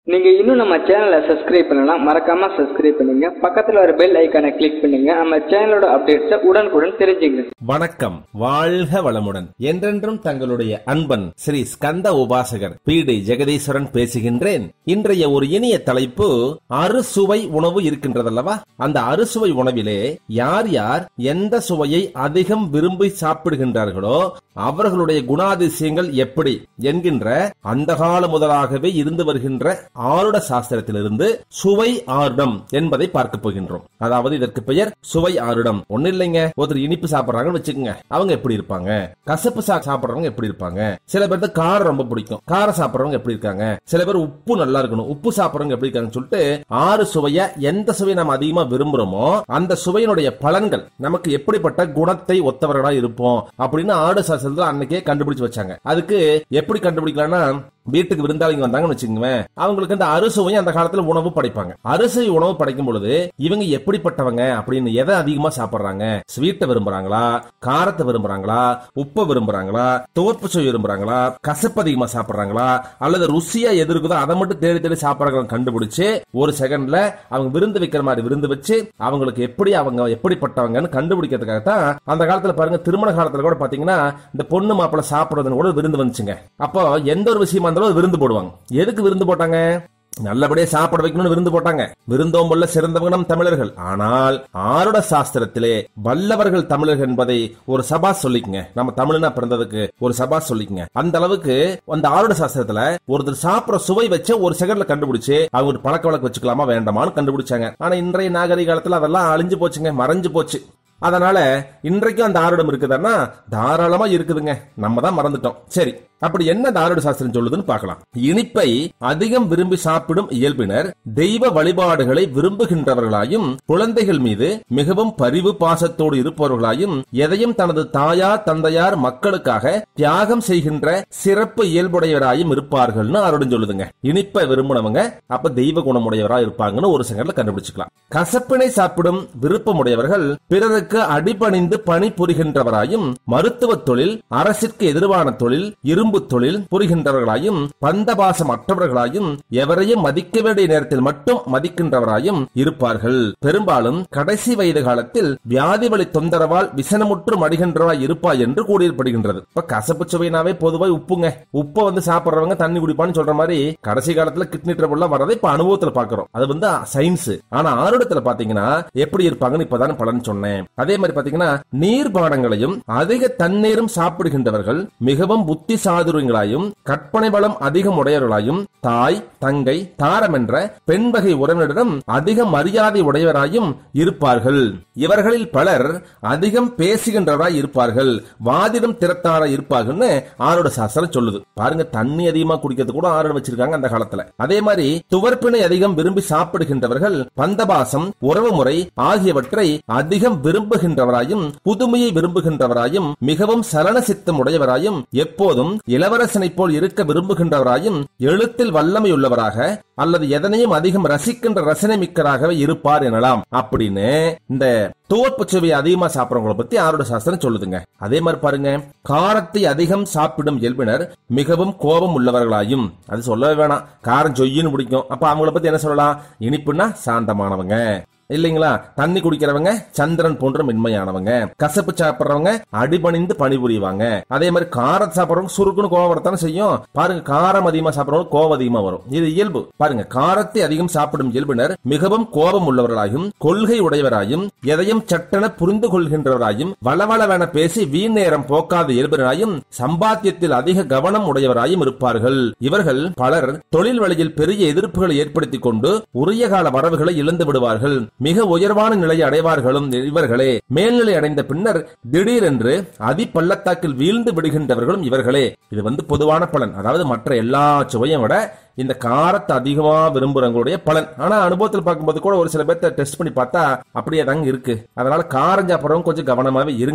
நீங்க இன்னும் நம்ம சேனலை சப்ஸ்கிரைப் பண்ணலாம் மறக்காம சப்ஸ்கிரைப் பண்ணுங்க பக்கத்துல ஒரு பெல் ஐக்கானை கிளிக் பண்ணுங்க நம்ம சேனலோட அப்டேட்ஸை உடனுக்குடன் தெரிஞ்சுங்க வணக்கம் வாழ்க வளமுடன் என்றென்றும் தங்களுடைய அன்பன் ஸ்ரீ ஸ்கந்த உபாசகர் பி டி ஜெகதீஸ்வரன் பேசுகின்றேன் இன்றைய ஒரு இனிய தலைப்பு அறுசுவை உணவு இருக்கின்றதல்லவா அந்த அறுசுவை உணவிலே யார் யார் எந்த சுவையை அதிகம் விரும்பி சாப்பிடுகின்றார்களோ அவர்களுடைய குணாதிசயங்கள் எப்படி என்கின்ற அந்த காலம் முதலாகவே இருந்து வருகின்ற ஆருட சாஸ்திரத்திலிருந்து சுவை ஆருடம் என்பதை பார்க்க போகின்றோம் அதாவது இதற்கு பெயர் சுவை ஆருடம் ஒண்ணு இல்லைங்க ஒருத்தர் இனிப்பு சாப்பிடுறாங்கன்னு வச்சுக்கோங்க அவங்க எப்படி இருப்பாங்க கசப்பு சா- சாப்பிடுறவங்க எப்படி இருப்பாங்க சில பேருக்கு காரம் ரொம்ப பிடிக்கும் காரம் சாப்பிடுறவங்க எப்படி இருக்காங்க சில பேர் உப்பு நல்லா இருக்கணும் உப்பு சாப்பிடுறவங்க எப்படி இருக்காங்கன்னு சொல்லிட்டு ஆறு சுவைய எந்த சுவையை நம்ம அதிகமா விரும்புறோமோ அந்த சுவையினுடைய பலன்கள் நமக்கு எப்படிப்பட்ட குணத்தை ஒத்தவர்களா இருப்போம் அப்படின்னு ஆடு சாஸ்திரத்துல அன்னைக்கே கண்டுபிடிச்சு வச்சாங்க அதுக்கு எப்படி கண்டுபிடிக்கலாம்னா வீட்டுக்கு விருந்தாளிங்க வந்தாங்கன்னு வச்சுக்கோங்க அவங்களுக்கு இந்த அறுசுவையும் அந்த காலத்துல உணவு படைப்பாங்க அறுசுவை உணவு படைக்கும் பொழுது இவங்க எப்படிப்பட்டவங்க அப்படின்னு எதை அதிகமா சாப்பிடுறாங்க ஸ்வீட்டை விரும்புறாங்களா காரத்தை விரும்புறாங்களா உப்பை விரும்புறாங்களா துவர்ப்பு சுவை விரும்புறாங்களா கசப்பு அதிகமா சாப்பிடுறாங்களா அல்லது ருசியா எது இருக்குதோ அதை மட்டும் தேடி தேடி சாப்பிடுறாங்க கண்டுபிடிச்சு ஒரு செகண்ட்ல அவங்க விருந்து வைக்கிற மாதிரி விருந்து வச்சு அவங்களுக்கு எப்படி அவங்க எப்படிப்பட்டவங்கன்னு கண்டுபிடிக்கிறதுக்காக தான் அந்த காலத்துல பாருங்க திருமண காலத்துல கூட பாத்தீங்கன்னா இந்த பொண்ணு மாப்பிள்ளை சாப்பிடுறதுன்னு கூட விருந்து வந்துச்சுங்க அப்போ எந்த ஒரு விஷயமா இருந்தாலும் ஒரு விருந்து போடுவாங்க எதுக்கு விருந்து போட்டாங்க நல்லபடியா சாப்பிட வைக்கணும்னு விருந்து போட்டாங்க விருந்தோம்புள்ள சிறந்தவங்க நம் தமிழர்கள் ஆனால் ஆருட சாஸ்திரத்திலே வல்லவர்கள் தமிழர்கள் என்பதை ஒரு சபா சொல்லிக்கங்க நம்ம தமிழ்னா பிறந்ததுக்கு ஒரு சபா சொல்லிக்கங்க அந்த அளவுக்கு அந்த ஆருட சாஸ்திரத்துல ஒருத்தர் சாப்பிடுற சுவை வச்ச ஒரு செகண்ட்ல கண்டுபிடிச்சு அவங்க ஒரு பழக்க வழக்கு வச்சுக்கலாமா வேண்டாமான்னு கண்டுபிடிச்சாங்க ஆனா இன்றைய நாகரிக காலத்துல அதெல்லாம் அழிஞ்சு போச்சுங்க மறைஞ்சு போச்சு அதனால இன்றைக்கும் அந்த ஆருடம் இருக்குதுன்னா தாராளமா இருக்குதுங்க நம்ம தான் மறந்துட்டோம் சரி அப்படி என்ன தாருட சாஸ்திரம் சொல்லுதுன்னு பார்க்கலாம் இனிப்பை அதிகம் விரும்பி சாப்பிடும் இயல்பினர் தெய்வ வழிபாடுகளை விரும்புகின்றவர்களாயும் குழந்தைகள் மீது மிகவும் பரிவு பாசத்தோடு இருப்பவர்களாயும் எதையும் தனது தாயார் தந்தையார் மக்களுக்காக தியாகம் செய்கின்ற சிறப்பு இயல்புடையவராயும் இருப்பார்கள்னு ஆருடன் சொல்லுதுங்க இனிப்பை விரும்பினவங்க அப்ப தெய்வ குணமுடையவரா இருப்பாங்கன்னு ஒரு செகண்ட்ல கண்டுபிடிச்சுக்கலாம் கசப்பினை சாப்பிடும் விருப்பமுடையவர்கள் பிறருக்கு அடிபணிந்து பணி புரிகின்றவராயும் மருத்துவ தொழில் அரசிற்கு எதிர்வான தொழில் இரும்பு தொழில் புரிகின்றவர்களாயும் பந்தபாசம் அற்றவர்களாயும் எவரையும் மதிக்க வேண்டிய நேரத்தில் மட்டும் மதிக்கின்றவராயும் இருப்பார்கள் பெரும்பாலும் கடைசி வயது காலத்தில் வியாதி வழி தொந்தரவால் விசனமுற்று மடிகின்றவராய் இருப்பாய் என்று கூறியப்படுகின்றது இப்ப கசப்பு சுவைனாவே பொதுவாய் உப்புங்க உப்பை வந்து சாப்பிடுறவங்க தண்ணி குடிப்பான்னு சொல்ற மாதிரி கடைசி காலத்துல கிட்னி ட்ரபிள் வரதை இப்ப அனுபவத்துல பாக்குறோம் அது வந்து சயின்ஸ் ஆனா ஆருடத்துல பாத்தீங்கன்னா எப்படி இருப்பாங்கன்னு இப்பதான் பலன் சொன்னேன் அதே மாதிரி பாத்தீங்கன்னா நீர்பானங்களையும் அதிக தண்ணீரும் சாப்பிடுகின்றவர்கள் மிகவும் புத்தி சாதுரியங்களாயும் கற்பனை பலம் அதிகம் உடையவர்களாயும் தாய் தங்கை தாரம் என்ற பெண் வகை உறவினரிடம் அதிக மரியாதை உடையவராயும் இருப்பார்கள் இவர்களில் பலர் அதிகம் பேசுகின்றவராய் இருப்பார்கள் வாதிடம் திறத்தாராய் இருப்பார்கள்னு ஆரோட சாஸ்திரம் சொல்லுது பாருங்க தண்ணி அதிகமா குடிக்கிறது கூட ஆரோட வச்சிருக்காங்க அந்த காலத்துல அதே மாதிரி துவர்ப்பினை அதிகம் விரும்பி சாப்பிடுகின்றவர்கள் பந்தபாசம் உறவு முறை ஆகியவற்றை அதிகம் விரும்புகின்றவராயும் புதுமையை விரும்புகின்றவராயும் மிகவும் சலன சித்தம் உடையவராயும் எப்போதும் இளவரசனைப் போல் இருக்க விரும்புகின்றவராயும் எழுத்தில் வல்லமையுள்ளவராக அல்லது எதனையும் அதிகம் ரசிக்கின்ற ரசனை மிக்கராகவே இருப்பார் எனலாம் அப்படின்னு இந்த துவர்ப்பு சுவையை அதிகமா சாப்பிடுறவங்களை பத்தி ஆரோட சாஸ்திரம் சொல்லுதுங்க அதே மாதிரி பாருங்க காரத்தை அதிகம் சாப்பிடும் இயல்பினர் மிகவும் கோபம் உள்ளவர்களாயும் அது சொல்லவே வேணாம் காரம் சொய்யின்னு பிடிக்கும் அப்ப அவங்கள பத்தி என்ன சொல்லலாம் இனிப்புன்னா சாந்தமானவங்க இல்லைங்களா தண்ணி குடிக்கிறவங்க சந்திரன் போன்ற மென்மையானவங்க கசப்பு சாப்பிடுறவங்க அடிபணிந்து பணிபுரிவாங்க அதே மாதிரி காரம் சாப்பிடுறவங்க சுருக்குன்னு கோவம் வரத்தானே செய்யும் பாருங்க காரம் அதிகமா சாப்பிடுறவங்க கோவம் அதிகமா வரும் இது இயல்பு பாருங்க காரத்தை அதிகம் சாப்பிடும் இயல்பினர் மிகவும் கோபம் உள்ளவர்களாயும் கொள்கை உடையவராயும் எதையும் சட்டென புரிந்து கொள்கின்றவராயும் வளவளவென பேசி வீண் நேரம் போக்காத இயல்பினராயும் சம்பாத்தியத்தில் அதிக கவனம் உடையவராயும் இருப்பார்கள் இவர்கள் பலர் தொழில் வழியில் பெரிய எதிர்ப்புகளை ஏற்படுத்திக் கொண்டு உரிய கால வரவுகளை இழந்து விடுவார்கள் மிக உயர்வான நிலையை அடைவார்களும் இவர்களே மேல்நிலை அடைந்த பின்னர் திடீரென்று அதி பள்ளத்தாக்கில் வீழ்ந்து விடுகின்றவர்களும் இவர்களே இது வந்து பொதுவான பலன் அதாவது மற்ற எல்லா சுவையும் விட இந்த காரத்தை அதிகமா விரும்புறவங்களுடைய பலன் ஆனா அனுபவத்தில் பார்க்கும்போது கூட ஒரு சில பேர்த்த டெஸ்ட் பண்ணி பார்த்தா அப்படியே தாங்க இருக்கு அதனால காரம் சாப்பிடுறவங்க கொஞ்சம் கவனமாவே இருங்க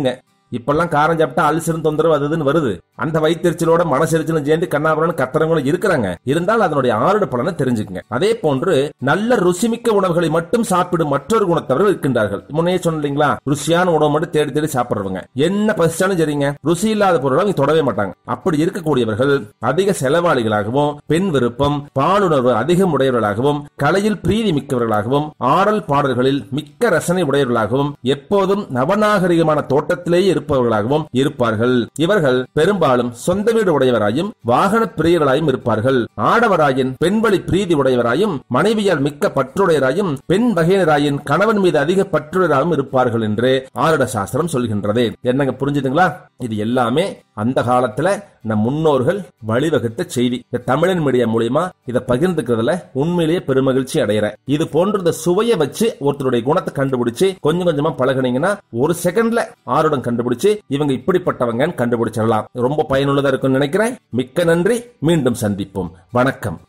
இப்பெல்லாம் காரம் சாப்பிட்டா அல்சரும் தொந்தரவு அது இதுன்னு வருது அந்த வயிற்றுச்சலோட மனசெரிச்சலும் சேர்ந்து கண்ணாபுரம் கத்துறவங்களும் இருக்கிறாங்க இருந்தால் அதனுடைய ஆறுட பலனை தெரிஞ்சுக்கங்க அதே போன்று நல்ல ருசிமிக்க உணவுகளை மட்டும் சாப்பிடும் மற்றொரு குணத்தவர்கள் இருக்கின்றார்கள் முன்னே சொன்னீங்களா ருசியான உணவு மட்டும் தேடி தேடி சாப்பிடுறவங்க என்ன பசிச்சாலும் சரிங்க ருசி இல்லாத பொருளை அவங்க தொடவே மாட்டாங்க அப்படி இருக்கக்கூடியவர்கள் அதிக செலவாளிகளாகவும் பெண் விருப்பம் பாலுணர்வு அதிகம் உடையவர்களாகவும் கலையில் பிரீதி மிக்கவர்களாகவும் ஆடல் பாடல்களில் மிக்க ரசனை உடையவர்களாகவும் எப்போதும் நவநாகரிகமான தோட்டத்திலேயே இருப்பவர்களாகவும் இருப்பார்கள் இவர்கள் பெரும்பாலும் சொந்த வீடு உடையவராயும் வாகன பிரியர்களாயும் இருப்பார்கள் ஆடவராயின் பெண்வழி பிரீதி உடையவராயும் மனைவியால் மிக்க பற்றுடையராயும் பெண் வகையினராயின் கணவன் மீது அதிக பற்றுடையராகவும் இருப்பார்கள் என்று ஆருட சாஸ்திரம் சொல்கின்றது என்னங்க புரிஞ்சுதுங்களா இது எல்லாமே அந்த காலத்துல நம் முன்னோர்கள் வழிவகுத்த செய்தி இந்த தமிழன் மீடியா மூலியமா இதை பகிர்ந்துக்கிறதுல உண்மையிலேயே பெருமகிழ்ச்சி அடைகிறேன் இது போன்ற இந்த சுவையை வச்சு ஒருத்தருடைய குணத்தை கண்டுபிடிச்சு கொஞ்சம் கொஞ்சமா பழகுனீங்கன்னா ஒரு செகண்ட்ல ஆருடன் கண்டுபிடிச்சு இவங்க இப்படிப்பட்டவங்கன்னு கண்டுபிடிச்சிடலாம் ரொம்ப பயனுள்ளதா இருக்கும்னு நினைக்கிறேன் மிக்க நன்றி மீண்டும் சந்திப்போம் வணக்கம்